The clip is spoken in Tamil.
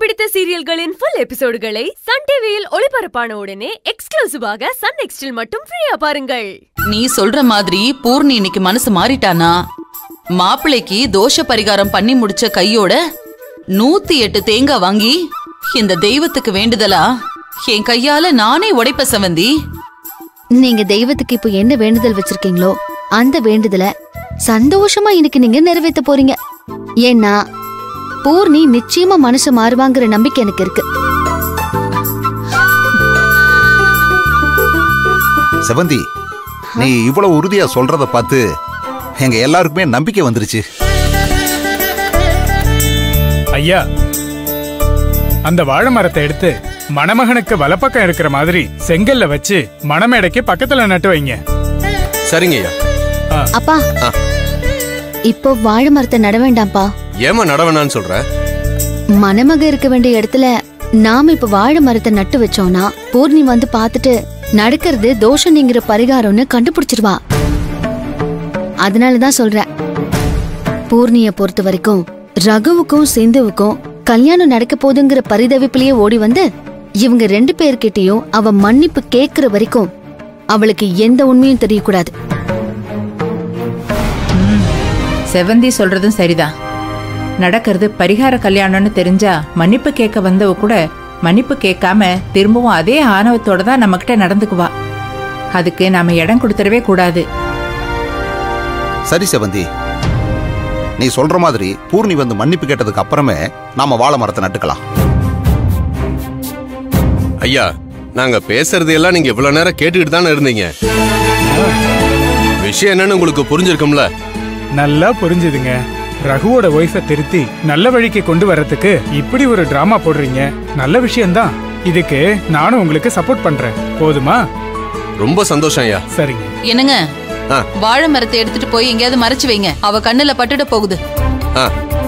பிடித்த சீரியல்களின் ஃபுல் எபிசோடுகளை சன் டிவியில் ஒளிபரப்பான உடனே எக்ஸ்க்ளூசிவாக சன் நெக்ஸ்டில் மட்டும் ஃப்ரீயா பாருங்கள் நீ சொல்ற மாதிரி பூர்ணி இன்னைக்கு மனசு மாறிட்டானா மாப்பிள்ளைக்கு தோஷ பரிகாரம் பண்ணி முடிச்ச கையோட நூத்தி எட்டு தேங்காய் வாங்கி இந்த தெய்வத்துக்கு வேண்டுதலா என் கையால நானே உடைப்ப செவந்தி நீங்க தெய்வத்துக்கு இப்போ என்ன வேண்டுதல் வச்சிருக்கீங்களோ அந்த வேண்டுதலை சந்தோஷமா இன்னைக்கு நீங்க நிறைவேத்த போறீங்க ஏன்னா பூர்ணி நிச்சயமா மனசு மாறுவாங்கிற நம்பிக்கை எனக்கு இருக்கு செவந்தி நீ இவ்வளவு உறுதியா சொல்றத பார்த்து எங்க எல்லாருக்குமே நம்பிக்கை வந்துருச்சு ஐயா அந்த வாழை மரத்தை எடுத்து மணமகனுக்கு வலப்பக்கம் இருக்கிற மாதிரி செங்கல்ல வச்சு மணமேடைக்கு பக்கத்துல நட்டு வைங்க சரிங்க ஐயா அப்பா ஆ. இப்போ வாழை மரத்தை நட வேண்டாம்ப்பா ஏமா நட வேணான்னு சொல்ற மணமக இருக்க வேண்டிய இடத்துல நாம இப்ப வாழை மரத்தை நட்டு வச்சோம்னா பூர்ணி வந்து பார்த்துட்டு நடக்கிறது தோஷம் நீங்கிற பரிகாரம்னு கண்டுபிடிச்சிருவா அதனாலதான் சொல்றேன் பூர்ணிய பொறுத்த வரைக்கும் ரகுவுக்கும் சிந்துவுக்கும் கல்யாணம் நடக்க போதுங்கிற பரிதவிப்பிலேயே ஓடி வந்து இவங்க ரெண்டு பேர்கிட்டயும் அவ மன்னிப்பு கேக்குற வரைக்கும் அவளுக்கு எந்த உண்மையும் தெரியக்கூடாது செவந்தி சொல்றதும் சரிதான் நடக்கிறது பரிகார கல்யாணம்னு தெரிஞ்சா மன்னிப்பு கேட்க வந்தவ கூட மன்னிப்பு கேட்காம திரும்பவும் அதே ஆணவத்தோட தான் நம்மகிட்ட நடந்துக்குவா அதுக்கு நாம இடம் கொடுத்துடவே கூடாது சரி செவந்தி நீ சொல்ற மாதிரி பூர்ணி வந்து மன்னிப்பு கேட்டதுக்கு அப்புறமே நாம வாழை மரத்தை நட்டுக்கலாம் ஐயா நாங்க பேசுறது எல்லாம் நீங்க இவ்வளவு நேரம் கேட்டுக்கிட்டு தானே இருந்தீங்க விஷயம் என்னன்னு உங்களுக்கு புரிஞ்சிருக்கும்ல நல்லா புரிஞ்சுதுங்க ரகுவோட ஒய்ஃபை திருத்தி நல்ல வழிக்கு கொண்டு வர்றதுக்கு இப்படி ஒரு டிராமா போடுறீங்க நல்ல விஷயம்தான் இதுக்கு நானும் உங்களுக்கு சப்போர்ட் பண்றேன் போதுமா ரொம்ப சந்தோஷம் ஐயா சரிங்க என்னங்க ஆ. வாழை மரத்தை எடுத்துட்டு போய் எங்கேயாவது மறைச்சு வைங்க அவ கண்ணுல பட்டுட போகுது ஆ